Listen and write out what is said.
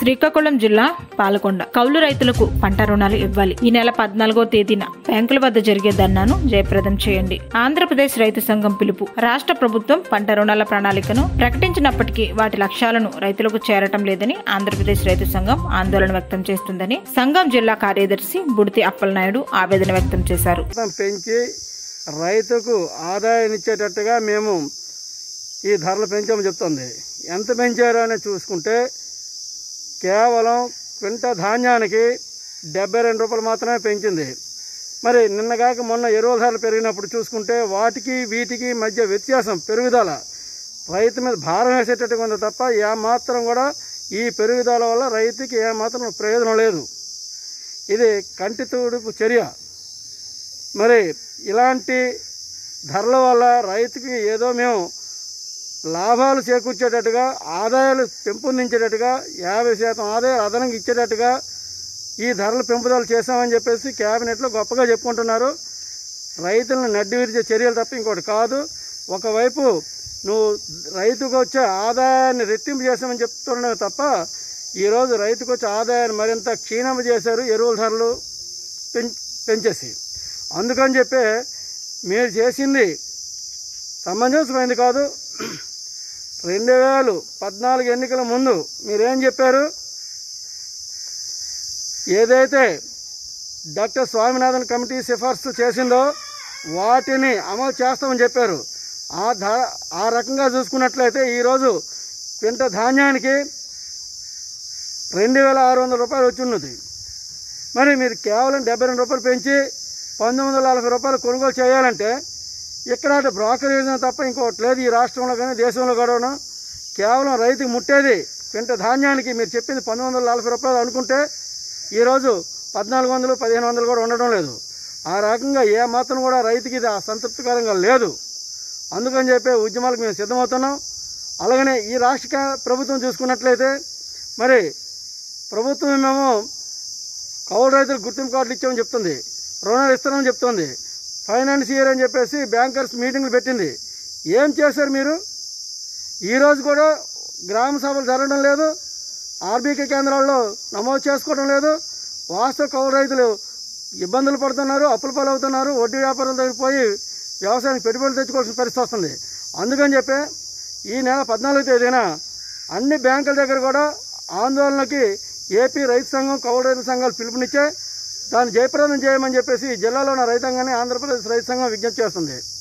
శ్రీకాకుళం జిల్లా పాలకొండ కౌలు రైతులకు పంట రుణాలు ఇవ్వాలి ఈ నెల పద్నాలుగో తేదీన బ్యాంకుల వద్ద జరిగే ధర్నాను జయప్రదం చేయండి ఆంధ్రప్రదేశ్ రైతు సంఘం పిలుపు రాష్ట్ర ప్రభుత్వం పంట రుణాల ప్రణాళికను ప్రకటించినప్పటికీ వాటి లక్ష్యాలను రైతులకు చేరటం లేదని ఆంధ్రప్రదేశ్ రైతు సంఘం ఆందోళన వ్యక్తం చేస్తుందని సంఘం జిల్లా కార్యదర్శి బుడితి అప్పలనాయుడు ఆవేదన వ్యక్తం చేశారు శాతం పెంచి రైతుకు ఆదాయం ఇచ్చేటట్టుగా మేము ఈ ధరలు పెంచామని చెప్తుంది ఎంత పెంచారు అని చూసుకుంటే కేవలం క్వింట ధాన్యానికి డెబ్బై రెండు రూపాయలు మాత్రమే పెంచింది మరి నిన్నగాక మొన్న ఎరువుల ధరలు పెరిగినప్పుడు చూసుకుంటే వాటికి వీటికి మధ్య వ్యత్యాసం పెరుగుదల రైతు మీద భారం వేసేటట్టుగా ఉంది తప్ప ఏమాత్రం కూడా ఈ పెరుగుదల వల్ల రైతుకి ఏమాత్రం ప్రయోజనం లేదు ఇది కంటి తుడుపు చర్య మరి ఇలాంటి ధరల వల్ల రైతుకి ఏదో మేము లాభాలు చేకూర్చేటట్టుగా ఆదాయాలు పెంపొందించేటట్టుగా యాభై శాతం ఆదాయాలు అదనంగా ఇచ్చేటట్టుగా ఈ ధరల పెంపుదల చేశామని చెప్పేసి క్యాబినెట్లో గొప్పగా చెప్పుకుంటున్నారు రైతులను నడ్డి విరిచే చర్యలు తప్ప ఇంకోటి కాదు ఒకవైపు నువ్వు రైతుకు వచ్చే ఆదాయాన్ని రెట్టింపు చేశామని చెప్తున్నావు తప్ప ఈరోజు రైతుకు వచ్చే ఆదాయాన్ని మరింత క్షీణం చేశారు ఎరువుల ధరలు పెం పెంచేసి అందుకని చెప్పే మీరు చేసింది సమంజసమైంది కాదు రెండు వేలు పద్నాలుగు ఎన్నికల ముందు మీరేం చెప్పారు ఏదైతే డాక్టర్ స్వామినాథన్ కమిటీ సిఫార్సు చేసిందో వాటిని అమలు చేస్తామని చెప్పారు ఆ ధర ఆ రకంగా చూసుకున్నట్లయితే ఈరోజు క్వింట ధాన్యానికి రెండు వేల ఆరు వందల రూపాయలు వచ్చి ఉన్నది మరి మీరు కేవలం డెబ్బై రెండు రూపాయలు పెంచి పంతొమ్మిది వందల నలభై రూపాయలు కొనుగోలు చేయాలంటే ఇక్కడ అటు బ్రోకర్ యోజన తప్ప ఇంకోటి లేదు ఈ రాష్ట్రంలో కానీ దేశంలో కూడా కేవలం రైతుకి ముట్టేది క్వింట ధాన్యానికి మీరు చెప్పింది పంతొమ్మిది వందల నలభై రూపాయలు అనుకుంటే ఈరోజు పద్నాలుగు వందలు పదిహేను వందలు కూడా ఉండడం లేదు ఆ రకంగా ఏ మాత్రం కూడా రైతుకి ఇది సంతృప్తికరంగా లేదు అందుకని చెప్పి ఉద్యమాలకు మేము సిద్ధమవుతున్నాం అలాగనే ఈ రాష్ట్ర కా- ప్రభుత్వం చూసుకున్నట్లయితే మరి ప్రభుత్వం మేము కౌలు రైతులకు గుర్తింపు కార్డులు ఇచ్చామని చెప్తుంది రుణాలు ఇస్తామని చెప్తుంది ఫైనాన్సియర్ అని చెప్పేసి బ్యాంకర్స్ మీటింగ్లు పెట్టింది ఏం చేశారు మీరు ఈరోజు కూడా గ్రామ సభలు జరగడం లేదు ఆర్బీకే కేంద్రాల్లో నమోదు చేసుకోవడం లేదు వాస్తవ కౌలు రైతులు ఇబ్బందులు పడుతున్నారు అప్పుల పాలవుతున్నారు వడ్డీ వ్యాపారం దగ్గర పోయి వ్యవసాయానికి పెట్టుబడులు తెచ్చుకోవాల్సిన పరిస్థితి వస్తుంది అందుకని చెప్పి ఈ నెల పద్నాలుగో తేదీన అన్ని బ్యాంకుల దగ్గర కూడా ఆందోళనకి ఏపీ రైతు సంఘం కౌలు రైతు సంఘాలు పిలుపునిచ్చే దాన్ని జయప్రదం చేయమని చెప్పేసి జిల్లాలో ఉన్న రైతాంగాన్ని ఆంధ్రప్రదేశ్ రైతు సంఘం విజ్ఞప్తి చేస్తుంది